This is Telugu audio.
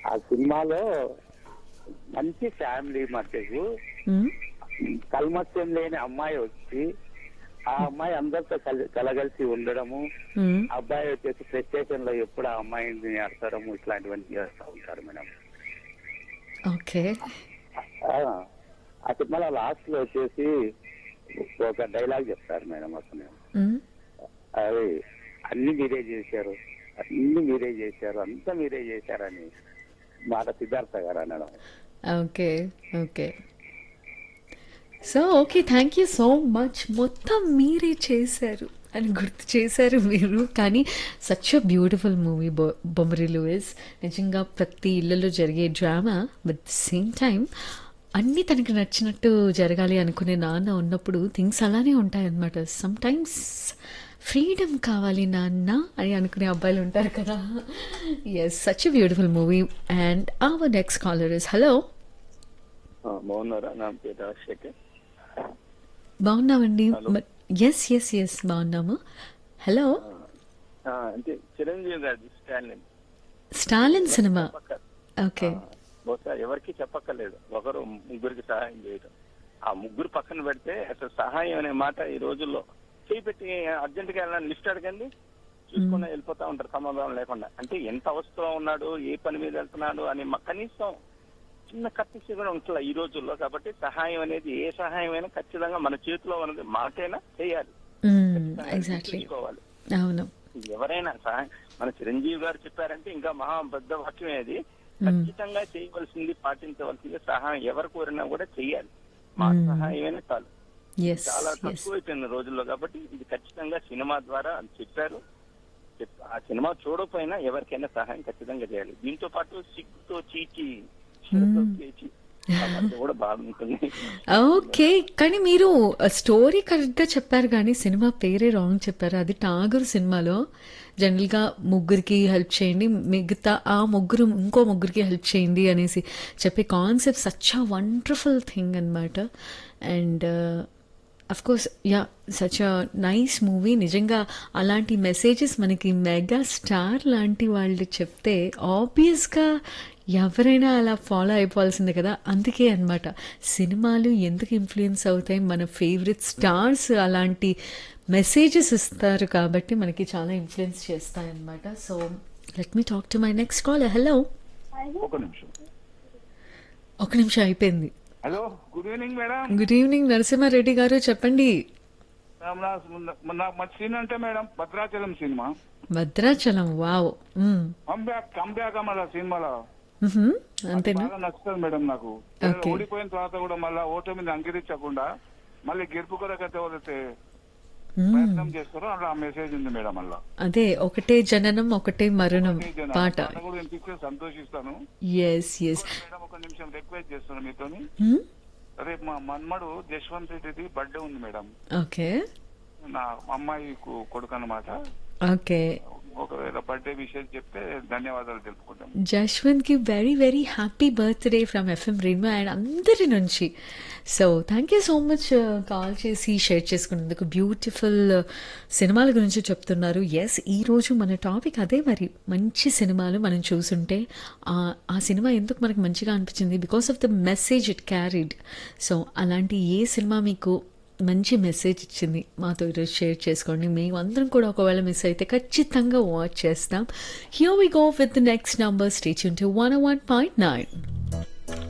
ఆ సినిమాలో మంచి ఫ్యామిలీ మధ్యకు మ్మ్. కల్మత్యం లేని అమ్మాయి వచ్చి ఆ అమ్మాయి అందరితో కలి- కలగలిసి ఉండడము మ్మ్. అబ్బాయి వచ్చేసి ఫ్రస్ట్రేషన్ లో ఎప్పుడు ఆ అమ్మాయిని అడగడము ఇట్లాంటివన్నీ చేస్తూ ఉంటారు మేడం ఓకే ఆ, ఆ సినిమాలో లాస్ట్ లో వచ్చేసి ఒక డైలాగ్ చెప్తారు మేడం అసలు మ్మ్. అది అన్ని మీరే చేశారు అన్ని మీరే చేశారు అంతా మీరే చేశారని మాట సిద్ధార్థ గారు అనడం okay okay so okay thank you so much మొత్తం మీరే చేశారు అని గుర్తు చేశారు మీరు కానీ సచ్ అ బ్యూటిఫుల్ మూవీ బొ బొమ్మరి లూయిస్ నిజంగా ప్రతి ఇళ్ళలో జరిగే డ్రామా బట్ సేమ్ టైం అన్నీ తనకి నచ్చినట్టు జరగాలి అనుకునే నాన్న ఉన్నప్పుడు థింగ్స్ అలానే ఉంటాయన్నమాట సమ్ టైమ్స్ ఫ్రీడమ్ కావాలి నాన్న అని అనుకునే అబ్బాయిలు ఉంటారు కదా yes such a beautiful movie and our next caller is hello బాగున్నారా నా పేరు రాజశేఖర్ బాగున్నామండి ఎస్ ఎస్ ఎస్ బాగున్నాము హలో అంటే చిరంజీవి గారి స్టాలిన్ స్టాలిన్ సినిమా ఓకే బహుశా ఎవరికి చెప్పక్కర్లేదు ఒకరు ముగ్గురికి సహాయం చేయడం ఆ ముగ్గురు పక్కన పెడితే అసలు సహాయం అనే మాట ఈ రోజుల్లో చేయి పెట్టి అర్జెంట్ గా వెళ్ళాలని లిఫ్ట్ అడగండి చూసుకుని వెళ్ళిపోతా ఉంటారు సమాధానం లేకుండా అంటే ఎంత అవసరం ఉన్నాడు ఏ పని మీద వెళ్తున్నాడు అని మ- కనీసం చిన్న కత్తిసి కూడా ఉంటుందా ఈ రోజుల్లో కాబట్టి సహాయం అనేది ఏ సహాయం అయినా ఖచ్చితంగా మన చేతిలో ఉన్నది మాటైనా చేయాలి ఎగ్జాక్ట్లీ తీసుకోవాలి అవును ఎవరైనా సహాయం మన చిరంజీవి గారు చెప్పారంటే ఇంకా మహా పెద్ద వాక్యమే అది ఖచ్చితంగా చేయవలసింది పాటించవలసింది సహాయం ఎవరు కోరినా కూడా చెయ్యాలి మా సహాయమైనా చాలు ఎస్ చాలా ఎస్ తక్కువైపోయింది రోజుల్లో కాబట్టి ఇది ఖచ్చితంగా సినిమా ద్వారా అని చెప్పారు చెప్- ఆ సినిమా చూడకపోయినా ఎవరికైనా సహాయం ఖచ్చితంగా చేయాలి దీంతో పాటు సిగ్గుతో చీచి చిరుతో చేచి ఆ మధ్య కూడా బాగుంటుంది ఓకే కానీ మీరు స్టోరీ కరెక్ట్గా చెప్పారు కానీ సినిమా పేరే రాంగ్ చెప్పారు అది టాగర్ సినిమాలో జనరల్గా ముగ్గురికి హెల్ప్ చేయండి మిగతా ఆ ముగ్గురు ఇంకో ముగ్గురికి హెల్ప్ చేయండి అనేసి చెప్పే concept such a wonderful thing అనమాట and of course yeah such a nice movie నిజంగా అలాంటి మెసేజెస్ మనకి మెగా స్టార్ లాంటి వాళ్ళు చెప్తే ఆబ్వియస్గా ఎవరైనా అలా ఫాలో అయిపోవాల్సిందే కదా అందుకే అన్నమాట సినిమాలు ఎందుకు ఇన్ఫ్లుయెన్స్ అవుతాయి మన ఫేవరెట్ స్టార్స్ అలాంటి మెసేజెస్ ఇస్తారు కాబట్టి మనకి చాలా ఇన్ఫ్లుయెన్స్ చేస్తాయి అన్నమాట so let me talk to my next call hello ఒక నిమిషం ఒక నిమిషం అయిపోయింది hello good evening madam good evening Narasimhareddy garu చెప్పండి మేడం, నా- నాకు మంచి సీన్ అంటే madam Bhadrachalam cinema Bhadrachalam wow మ్మ్. కంబ్యాక్ కంబ్యాక్ మళ్ళా సినిమాలో మ్హూ. అంతేనా బాగా నచ్చుతుంది మేడం నాకు Okay. ఓడిపోయిన తర్వాత కూడా మళ్ళా ఓటమిని అంగీరించకుండా మళ్ళీ గెలుపు కొరకైతే ఎవరైతే మ్మ్. ప్రయత్నం చేస్తారో అలా మెసేజ్ ఉంది మేడం మళ్ళా అదే ఒకటే జననం ఒకటే మరణం ఈ జన- పాట పాట కూడా వినిపిస్తే సంతోషిస్తాను ఎస్ ఎస్ మేడం ఒక నిమిషం రిక్వెస్ట్ చేస్తాను మీతోని మ్మ్. రేపు మా మన్మడు జశ్వంత్ రెడ్డిది బర్త్డే ఉంది మేడం ఓకే నా అమ్మాయి కు- కొడుకు అన్నమాట ఓకే ఒకవేళ బర్త్డే విషయం చెప్తే ధన్యవాదాలు తెలుపుకుంటాం జశ్వంత్ కి very very happy birthday from FM rainbow and అందరి నుంచి so thank you so much call చేసి షేర్ చేసుకున్నందుకు బ్యూటిఫుల్ సినిమాల గురించి చెప్తున్నారు ఎస్ ఈరోజు మన టాపిక్ అదే మరి మంచి సినిమాలు మనం చూసుంటే ఆ- ఆ సినిమా ఎందుకు మనకు మంచిగా అనిపించింది because of the message it carried so అలాంటి ఏ సినిమా మీకు మంచి మెసేజ్ ఇచ్చింది మాతో ఈరోజు షేర్ చేసుకోండి మేము అందరం కూడా ఒకవేళ మిస్ అయితే ఖచ్చితంగా వాచ్ చేస్తాం here we go with the next number stay tuned to one one point nine